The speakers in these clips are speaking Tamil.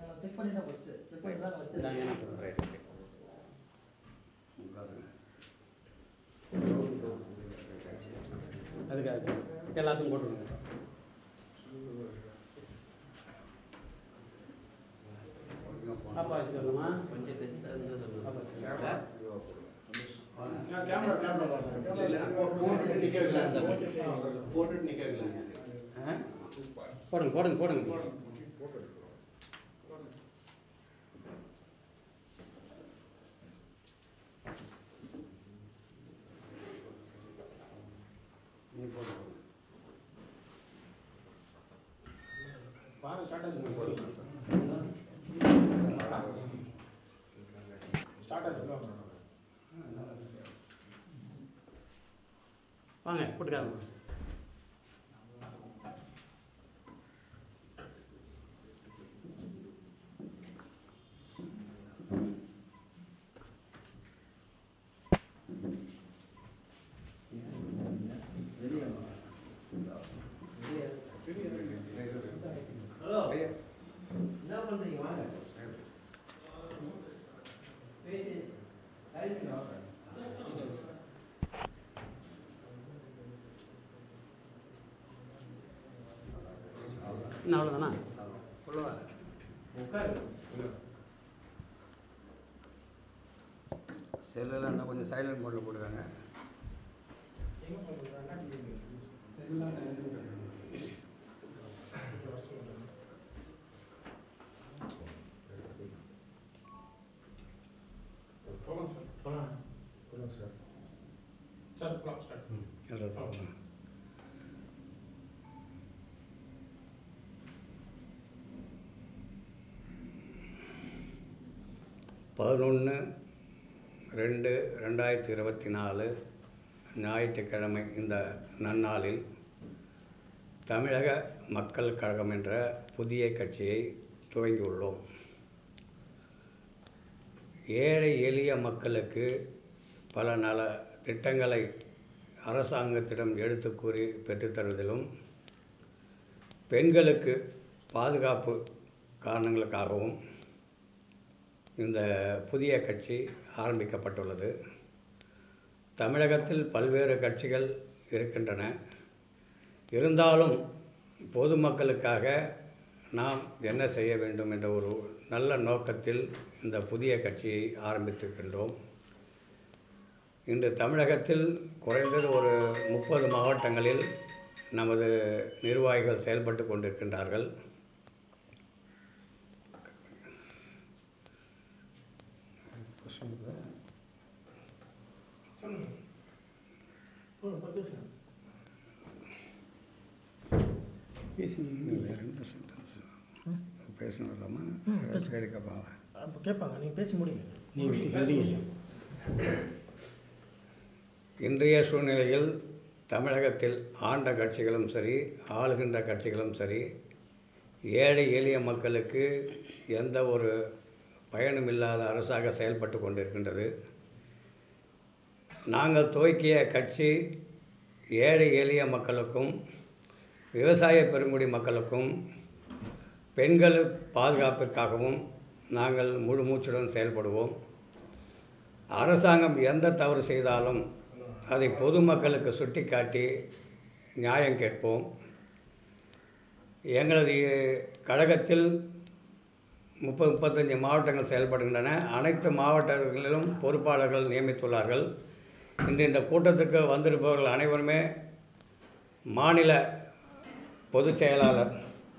செக் பண்ணி தான் ஃபஸ்ட்டு செக் பண்ணி தான் வச்சு இந்தாங்க, எனக்கு ரைட் ஓகே அதுக்காக எல்லாத்தையும் போட்டுருங்க பாப்பா வச்சுக்கணுமா கொஞ்சம் பெருசா இருந்தா பாப்பா சொல்லுங்க. போட்டுட்டு நிக்க வைக்கலாங்க. போட்டுட்டு நிக்க வைக்கலாங்க. ஆ? போடுங்க போடுங்க போடுங்க நீ போடு. பாரு, start ஆச்சுங்க, போடுங்க. வாங்க போட்டுக்காங்க ஹலோ என்ன பண்றீங்க வாங்க பேசி டைம் வாங்க இன்னும் அவ்வளோதானா உட்காரு செல்லில் இருந்தால் கொஞ்சம் சைலண்ட் மோடில் போட்டுக்காங்க போலாம் பதினொன்று ரெண்டு ரெண்டாயிரத்தி இருபத்தி நாலு ஞாயிற்றுக்கிழமை இந்த நன்னாளில் தமிழக மக்கள் கழகம் என்ற புதிய கட்சியை துவங்கியுள்ளோம் ஏழை எளிய மக்களுக்கு பல நல திட்டங்களை அரசாங்கத்திடம் எடுத்து கூறி பெற்றுத்தருவதிலும் பெண்களுக்கு பாதுகாப்பு காரணங்களுக்காகவும் இந்த புதிய கட்சி ஆரம்பிக்கப்பட்டுள்ளது தமிழகத்தில் பல்வேறு கட்சிகள் இருக்கின்றன இருந்தாலும் பொதுமக்களுக்காக நாம் என்ன செய்ய வேண்டும் என்ற ஒரு நல்ல நோக்கத்தில் இந்த புதிய கட்சியை ஆரம்பித்திருக்கின்றோம் இன்று தமிழகத்தில் குறைந்தது ஒரு முப்பது மாவட்டங்களில் நமது நிர்வாகிகள் செயல்பட்டு கொண்டிருக்கின்றார்கள் பேசுனீங்க வேறு என்ன சென்டென்ஸ் பேசணும் இல்லாமா கேட்கப்பா அப்போ கேட்பாங்க நீங்கள் பேசி முடியுங்க நீ வீட்டுக்கு வரீங்க இன்றைய சூழ்நிலையில் தமிழகத்தில் ஆண்ட கட்சிகளும் சரி ஆளுகின்ற கட்சிகளும் சரி ஏழை எளிய மக்களுக்கு எந்த ஒரு பயனும் இல்லாத அரசாக செயல்பட்டு கொண்டிருக்கின்றது நாங்கள் துவக்கிய கட்சி ஏழை எளிய மக்களுக்கும் விவசாய பெருங்குடி மக்களுக்கும் பெண்கள் பாதுகாப்பிற்காகவும் நாங்கள் முழு மூச்சுடன் செயல்படுவோம் அரசாங்கம் எந்த தவறு செய்தாலும் அதை பொதுமக்களுக்கு சுட்டிக்காட்டி நியாயம் கேட்போம் எங்களது கழகத்தில் முப்பது முப்பத்தஞ்சு மாவட்டங்கள் செயல்படுகின்றன அனைத்து மாவட்டங்களிலும் பொறுப்பாளர்கள் நியமித்துள்ளார்கள் இன்று இந்த கூட்டத்திற்கு வந்திருப்பவர்கள் அனைவருமே மாநில பொதுச் செயலாளர்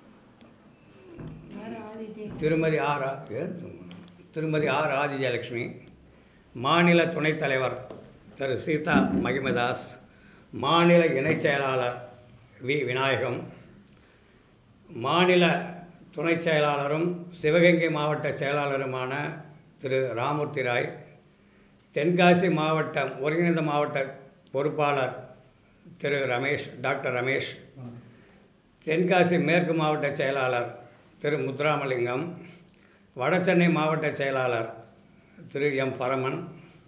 திருமதி ஆர் ஆ- ஏன் திருமதி ஆர் ஆதிஜயலட்சுமி மாநில துணைத் தலைவர் திரு சீதா மகிமதாஸ் மாநில இணைச் செயலாளர் வி விநாயகம் மாநில துணைச் செயலாளரும் சிவகங்கை மாவட்ட செயலாளருமான திரு ராமூர்த்தி ராய் தென்காசி மாவட்டம் ஒருங்கிணைந்த மாவட்ட பொறுப்பாளர் திரு ரமேஷ் டாக்டர் ரமேஷ் தென்காசி மேற்கு மாவட்ட செயலாளர் திரு முத்துராமலிங்கம் வடசென்னை மாவட்ட செயலாளர் திரு எம் பரமன்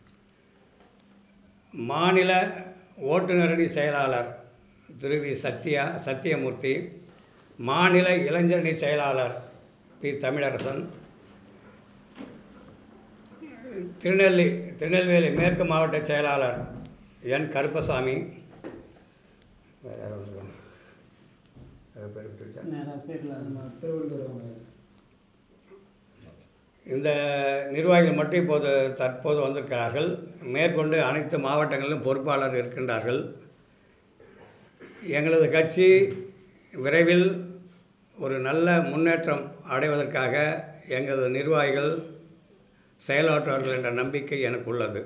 மாநில ஓட்டுநரணி செயலாளர் திரு வி சத்யா சத்தியமூர்த்தி மாநில இளைஞரணி செயலாளர் பி தமிழரசன் திருநெல்லி திருநெல்வேலி மேற்கு மாவட்ட செயலாளர் என் கருப்பசாமி வேற யாராவது இருக்காங்க? வேற பேர் விட்டுருச்சா? இந்த நிர்வாகிகள் மட்டும் இப்போது தற்போது வந்திருக்கிறார்கள் மேற்கொண்டு அனைத்து மாவட்டங்களிலும் பொறுப்பாளர் இருக்கின்றார்கள் எங்களது கட்சி விரைவில் ஒரு நல்ல முன்னேற்றம் அடைவதற்காக எங்களது நிர்வாகிகள் செயலாற்றுவார்கள் என்ற நம்பிக்கை எனக்கு உள்ளது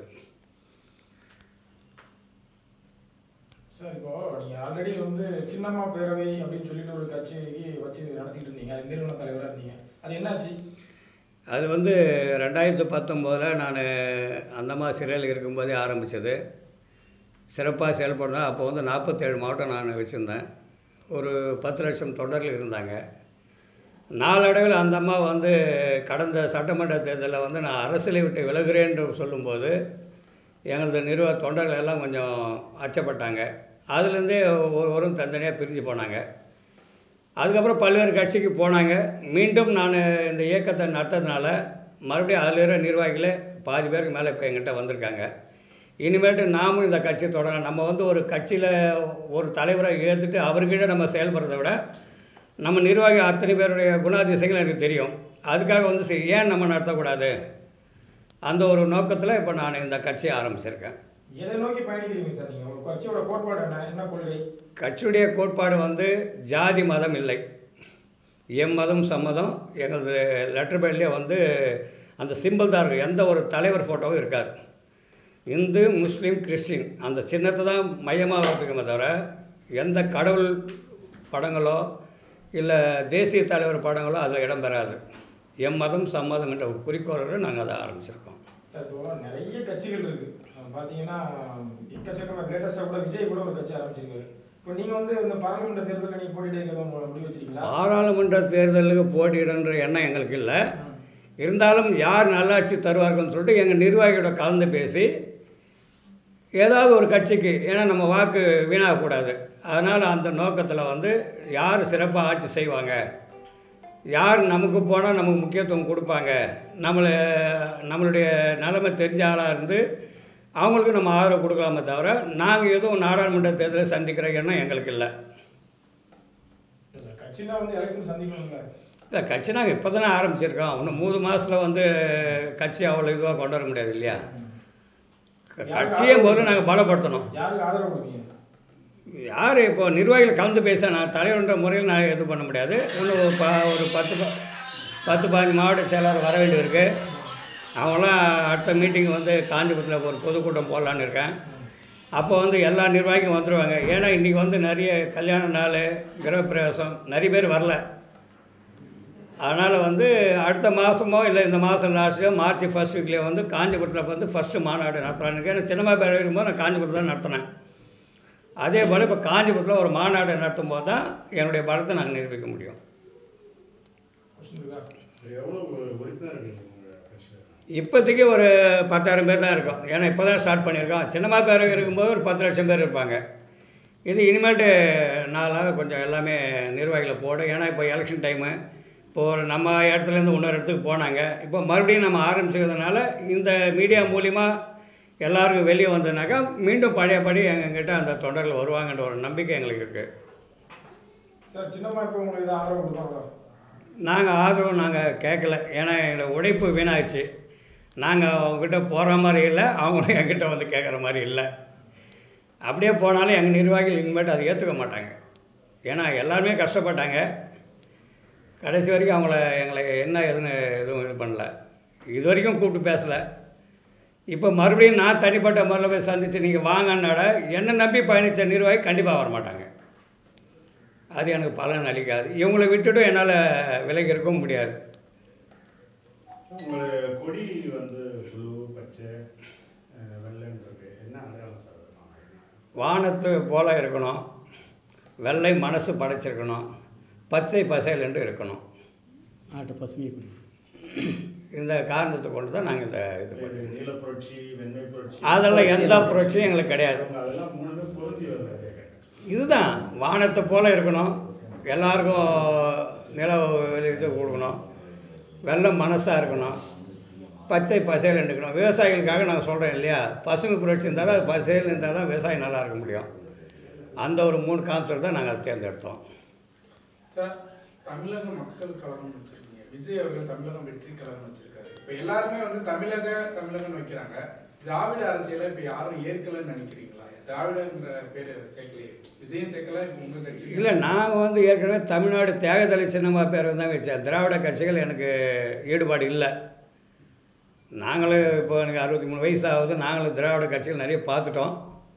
சார் இப்போ நீங்க ஆல்ரெடி வந்து சின்னம்மா பேரவை அப்படின்னு சொல்லிட்டு ஒரு கட்சிக்கு வச்சு நடத்திட்டு இருந்தீங்க அது நிறுவன தலைவராக இருந்தீங்க அது என்னாச்சு அது வந்து ரெண்டாயிரத்து பத்தொம்போதில் நான் அந்தமா சிறையில் இருக்கும்போதே ஆரம்பித்தது சிறப்பாக செயல்படுறேன் அப்போ வந்து நாற்பத்தேழு மாவட்டம் நான் வச்சுருந்தேன் ஒரு பத்து லட்சம் தொண்டர்கள் இருந்தாங்க நாளடைவில் அந்த அம்மா வந்து கடந்த சட்டமன்ற தேர்தலில் வந்து நான் அரசியலை விட்டு விலகுறேன் என்று சொல்லும்போது எங்களது நிறுவ தொண்டர்கள் எல்லாம் கொஞ்சம் அச்சப்பட்டாங்க அதுலேருந்தே ஒவ்வொருவரும் தனித்தனியாக பிரிஞ்சு போனாங்க அதுக்கப்புறம் பல்வேறு கட்சிக்கு போனாங்க மீண்டும் நான் இந்த இயக்கத்தை நடத்ததுனால மறுபடியும் அதில் இருக்கிற நிர்வாகிகளே பாதி பேருக்கு மேலே இப்போ எங்கிட்ட வந்திருக்காங்க இனிமேட்டு நாமும் இந்த கட்சியை தொடரலாம் நம்ம வந்து ஒரு கட்சியில் ஒரு தலைவரை ஏற்றுட்டு அவர்கிட்ட நம்ம செயல்படுறதை விட நம்ம நிர்வாகி அத்தனை பேருடைய குணாதிசயங்கள் எனக்கு தெரியும் அதுக்காக வந்து சரி ஏன் நம்ம நடத்தக்கூடாது அந்த ஒரு நோக்கத்தில் இப்போ நான் இந்த கட்சியை ஆரம்பிச்சிருக்கேன் எதை நோக்கி பயணிக்கிறீங்க சார் நீங்க உங்க கட்சியோட கோட்பாடு என்ன என்ன கொள்கை கட்சியுடைய கோட்பாடு வந்து ஜாதி மதம் இல்லை எம்மதம் சம்மதம் எங்களது லெட்டர் பேட்லேயே வந்து அந்த சிம்பிள் தான் இருக்கும் எந்த ஒரு தலைவர் ஃபோட்டோவும் இருக்காது இந்து முஸ்லீம் கிறிஸ்டின் அந்த சின்னத்தை தான் மையமாக வச்சுக்கோமே தவிர எந்த கடவுள் படங்களோ இல்லை தேசிய தலைவர் படங்களோ அதில் இடம்பெறாது எம்மதம் சம்மதம் என்ற ஒரு குறிக்கோளோடு நாங்கள் அதை ஆரம்பிச்சிருக்கோம் சார் இப்போ நிறைய கட்சிகள் இருக்கு அஹ் பாத்தீங்கன்னா எக்கச்சக்கமாக லேட்டஸ்டாக கூட விஜய் கூட ஒரு கட்சி ஆரம்பிச்சிருக்காரு இப்போ நீங்க வந்து இந்த பாராளுமன்ற தேர்தலில் நீங்க போட்டியிட எதுவும் முடிவு வச்சிருக்கீங்களா பாராளுமன்ற தேர்தலுக்கு போட்டியிடன்ற எண்ணம் எங்களுக்கு இல்லை இருந்தாலும் யார் நல்லாட்சி தருவார்கள்னு சொல்லிட்டு எங்கள் நிர்வாகியோட கலந்து பேசி ஏதாவது ஒரு கட்சிக்கு ஏன்னா நம்ம வாக்கு வீணாகக்கூடாது அதனால் அந்த நோக்கத்தில் வந்து யார் சிறப்பாக ஆட்சி செய்வாங்க யார் நமக்கு போனால் நமக்கு முக்கியத்துவம் கொடுப்பாங்க நம்மளை நம்மளுடைய நிலைமை தெரிஞ்ச ஆளாக இருந்து அவங்களுக்கு நம்ம ஆதரவு கொடுக்கலாமே தவிர நாங்கள் எதுவும் நாடாளுமன்ற தேர்தலை சந்திக்கிற எண்ணம் எங்களுக்கு இல்லை சார் கட்சினா வந்து எலெக்ஷன் சந்திக்கணும்ல இல்லை கட்சி நாங்கள் இப்போ தானே ஆரம்பிச்சிருக்கோம் இன்னும் மூணு மாதத்தில் வந்து கட்சி அவ்வளோ இதுவாக கொண்டு வர முடியாது இல்லையா க- கட்சியை முதல்ல நாங்கள் பலப்படுத்தணும் யாருக்கு ஆதரவு கொடுப்பீங்க யார் இப்போ நிர்வாகிகள் கலந்து பேச நான் தலைவர்ன்ற முறையில் நான் இது பண்ண முடியாது இன்னும் ஒரு ப ஒரு பத்து ப- பத்து பதினஞ்சு மாவட்ட செயலாளர் வர வேண்டியிருக்கு அவங்களாம் அடுத்த மீட்டிங் வந்து காஞ்சிபுரத்தில் ஒரு பொதுக்கூட்டம் போடலான்னு இருக்கேன் அப்போ வந்து எல்லா நிர்வாகியும் வந்துடுவாங்க ஏன்னா இன்றைக்கி வந்து நிறைய கல்யாண நாள் கிரகப்பிரவேசம் நிறைய பேர் வரல அதனால் வந்து அடுத்த மாதமோ இல்லை இந்த மாதம் லாஸ்ட்லையோ மார்ச் ஃபர்ஸ்ட் வீக்லேயே வந்து காஞ்சிபுரத்தில் வந்து ஃபஸ்ட்டு மாநாடு நடத்தலான்னு ஏன்னா சினிமா பேர் இருக்கும்போது நான் காஞ்சிபுரத்தில் தான் நடத்தினேன் அதே போல் இப்போ காஞ்சிபுரத்தில் ஒரு மாநாடு நடத்தும் போது தான் என்னுடைய பலத்தை நாங்கள் நிரூபிக்க முடியும் கொஸ்டின் இருக்கா எவ்வளோ உறுப்பினர்கள் உங்கள் கட்சியில் இப்போதைக்கு ஒரு பத்தாயிரம் பேர் தான் இருக்கோம் ஏன்னா இப்போ தான் ஸ்டார்ட் பண்ணியிருக்கோம் சின்னமா பேரவை இருக்கும்போது ஒரு பத்து லட்சம் பேர் இருப்பாங்க இது இனிமேட்டு நாளாக கொஞ்சம் எல்லாமே நிர்வாகிகளை போட ஏன்னா இப்போ எலெக்ஷன் டைமு இப்போ ஒரு நம்ம இடத்துலேருந்து இன்னொரு இடத்துக்கு போனாங்க இப்போ மறுபடியும் நம்ம ஆரம்பிச்சதுனால இந்த மீடியா மூலிமா எல்லாருக்கும் வெளியே வந்ததுனாக்கா மீண்டும் பழையபடி எங்ககிட்ட அந்த தொண்டர்கள் வருவாங்கன்ற ஒரு நம்பிக்கை எங்களுக்கு இருக்குது சார் சின்னம்மா இப்போ உங்களுக்கு இதை ஆதரவு கொடுப்பாங்களா நாங்கள் ஆதரவு நாங்கள் கேட்கல ஏன்னா எங்களோட உழைப்பு வீணாச்சு நாங்கள் அவங்ககிட்ட போகிற மாதிரி இல்லை அவங்களும் என்கிட்ட வந்து கேட்குற மாதிரி இல்லை அப்படியே போனாலும் எங்கள் நிர்வாகிகள் இனிமேட்டு அதை ஏற்றுக்க மாட்டாங்க ஏன்னா எல்லாருமே கஷ்டப்பட்டாங்க கடைசி வரைக்கும் அவங்கள எங்களை என்ன எதுன்னு எதுவும் இது பண்ணல இது வரைக்கும் கூப்பிட்டு பேசலை இப்போ மறுபடியும் நான் தனிப்பட்ட முறையில் போய் சந்தித்து நீங்கள் வாங்கன்னாட என்னை நம்பி பயணித்த நிர்வாகி கண்டிப்பாக வர மாட்டாங்க அது எனக்கு பலன் அளிக்காது இவங்களை விட்டுட்டும் என்னால் விலகி இருக்கவும் முடியாது உங்களோட கொடி வந்து ப்ளூ பச்சை அஹ், வெள்ளைன்னு இருக்கு என்ன அடையாளம் சார் அது? வானத்து போல இருக்கணும் வெள்ளை மனசு படைச்சிருக்கணும் பச்சை பசையில் என்று இருக்கணும் ஆட்ட பசுமை குடி இந்த காரணத்தை கொண்டு தான் நாங்கள் இந்த இது இது பண்ணுறோம் நீல புரட்சி வெண்மை புரட்சி அதெல்லாம் எந்த புரட்சியும் எங்களுக்கு கிடையாது அவங்க அதெல்லாம் மூணுமே பொருந்தி வருது கேட்டேன் இதுதான் வானத்தை போல இருக்கணும் எல்லாருக்கும் நில இது கொடுக்கணும் வெள்ளம் மனசாக இருக்கணும் பச்சை பசையில் இருக்கணும் விவசாயிகளுக்காக நான் சொல்கிறேன் இல்லையா பசுமை புரட்சி இருந்தால் தான் அது பசையில் இருந்தால் தான் விவசாயம் நல்லா இருக்க முடியும் அந்த ஒரு மூணு கான்செப்ட் தான் நாங்கள் அதை தேர்ந்தெடுத்தோம் சார் தமிழக மக்கள் கழகம் வச்சிருக்கீங்க விஜய் அவர்கள் தமிழகம் வெற்றி கழகம் வச்சிருக்காரு இப்ப எல்லாருமே வந்து தமிழக தமிழகம்னு வைக்கிறாங்க திராவிட அரசியலை இப்ப யாரும் ஏற்கலன்னு நினைக்கிறீங்களா திராவிடங்கிற பேரு சேர்க்கலையே விஜயும் சேர்க்கல இப்ப உங்க கட்சி இல்லை நாங்கள் வந்து ஏற்கனவே தமிழ்நாடு தியாகதலை சின்னமா பேர் தான் வச்சேன் திராவிட கட்சிகள் எனக்கு ஈடுபாடு இல்லை நாங்களும் இப்போ எனக்கு அறுபத்தி மூணு வயசு ஆகுது நாங்களும் திராவிட கட்சிகள் நிறைய பார்த்துட்டோம்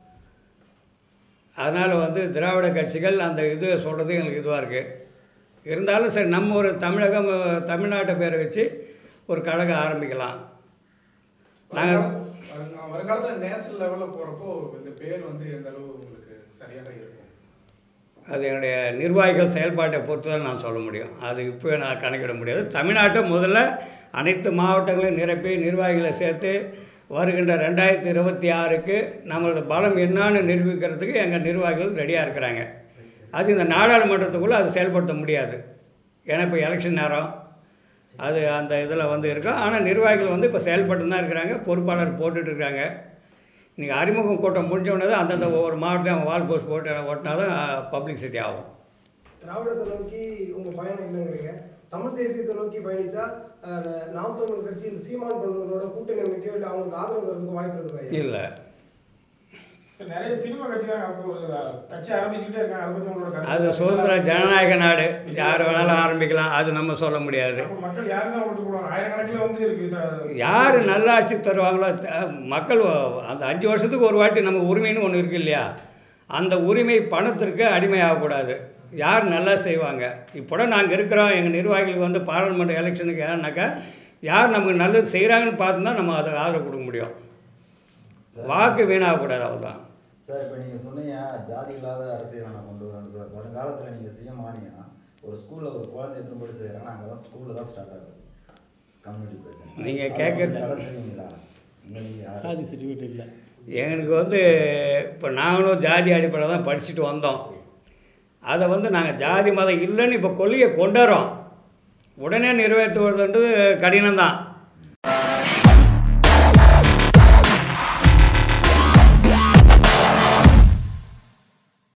அதனால் வந்து திராவிட கட்சிகள் அந்த இது சொல்கிறது எங்களுக்கு இதுவாக இருக்குது இருந்தாலும் சரி நம்ம ஒரு தமிழகம் தமிழ்நாட்டை பேரை வச்சு ஒரு கழகம் ஆரம்பிக்கலாம் நாங்கள் வருங்கால- வருங்காலத்துல நேஷனல் லெவல்ல போறப்போ இந்த பேர் வந்து எந்த அளவு உங்களுக்கு சரியாக இருக்கும் அது என்னுடைய நிர்வாகிகள் செயல்பாட்டை பொறுத்து தான் நான் சொல்ல முடியும் அது இப்போ நான் கணக்கிட முடியாது தமிழ்நாட்டை முதல்ல அனைத்து மாவட்டங்களையும் நிரப்பி நிர்வாகிகளை சேர்த்து வருகின்ற ரெண்டாயிரத்தி இருபத்தி ஆறுக்கு நம்மளோட பலம் என்னன்னு நிரூபிக்கிறதுக்கு எங்கள் நிர்வாகிகள் ரெடியாக இருக்கிறாங்க அது இந்த நாடாளுமன்றத்துக்குள்ளே அது செயல்படுத்த முடியாது ஏன்னா இப்போ எலெக்ஷன் நேரம் அது அந்த இதில் வந்து இருக்கும் ஆனால் நிர்வாகிகள் வந்து இப்போ செயல்பட்டு தான் இருக்கிறாங்க பொறுப்பாளர் போட்டுட்டு இருக்காங்க இன்றைக்கி அறிமுகம் கூட்டம் முடிஞ்ச உடனே தான் அந்தந்த ஒவ்வொரு மாவட்டம் வால் போஸ்ட் போட்டு ஓட்டினா தான் பப்ளிசிட்டி ஆகும் திராவிடத்தை நோக்கி உங்க பயணம் இல்லைங்கிறீங்க தமிழ் தேசியத்தை நோக்கி பயணிச்சா அஹ், நாம் தமிழ் கட்சி இந்த சீமான் பண்ணுறவங்களோட கூட்டணி அமைக்கோ இல்லை அவங்களுக்கு ஆதரவு தரதுக்கு வாய்ப்பு இருக்குதா ஐயா? இல்லை சரி, நிறைய சினிமா கட்சிக்காரங்க அப்போ ஒரு கட்சி ஆரம்பிச்சுக்கிட்டே இருக்காங்க அதை பற்றி உங்களோட கருத்து அது என்ன? சுதந்திர ஜனநாயக நாடு யார் வேணாலும் ஆரம்பிக்கலாம் அது நம்ம சொல்ல முடியாது அப்போ மக்கள் யாரு தான் ஓட்டு போடுவாங்க ஆயிரக்கணக்கில் வந்து இருக்கு சார் யார் நல்லாட்சி தருவாங்களோ த- மக்கள் வ- அந்த அஞ்சு வருஷத்துக்கு ஒரு வாட்டி நம்ம உரிமைன்னு ஒன்று இருக்கு இல்லையா அந்த உரிமை பணத்திற்கு அடிமையாகக்கூடாது யார் நல்லா செய்வாங்க இப்போ நாங்கள் இருக்கிறோம் எங்கள் நிர்வாகிகளுக்கு வந்து பாராளுமன்ற எலெக்ஷனுக்கு யாருனாக்கா யார் நமக்கு நல்லது செய்கிறாங்கன்னு பார்த்து தான் நம்ம அதை ஆதரவு கொடுக்க முடியும் வாக்கு வீணாகக்கூடாது அவ்வளோதான் சார் இப்போ நீங்கள் சொன்னீங்க ஜாதி இல்லாத அரசியலை நான் கொண்டு வரேன் சார் வருங்காலத்தில் நீங்கள் சிஎம் ஆனீங்கன்னா ஒரு ஸ்கூலில் ஒரு குழந்தை எத்தனை படி செய்கிறாங்க அங்கே தான் ஸ்கூலில் தான் ஸ்டார்ட் ஆகுது கம்யூனிட்டி பிரச்சனை நீங்க அதை கேட்கறது- கொஞ்சம் தடை செய்வீங்களா இங்கே நீங்கள் சாதி சர்டிஃபிகேட் இல்லை எங்களுக்கு வந்து இப்போ நாங்களும் ஜாதி அடிப்படையில் தான் படிச்சுட்டு வந்தோம் அதை வந்து நாங்கள் ஜாதி மதம் இல்லைன்னு இப்போ கொள்கையை கொண்டாடுறோம் உடனே நிறைவேற்றுவதுன்றது கடினம்தான்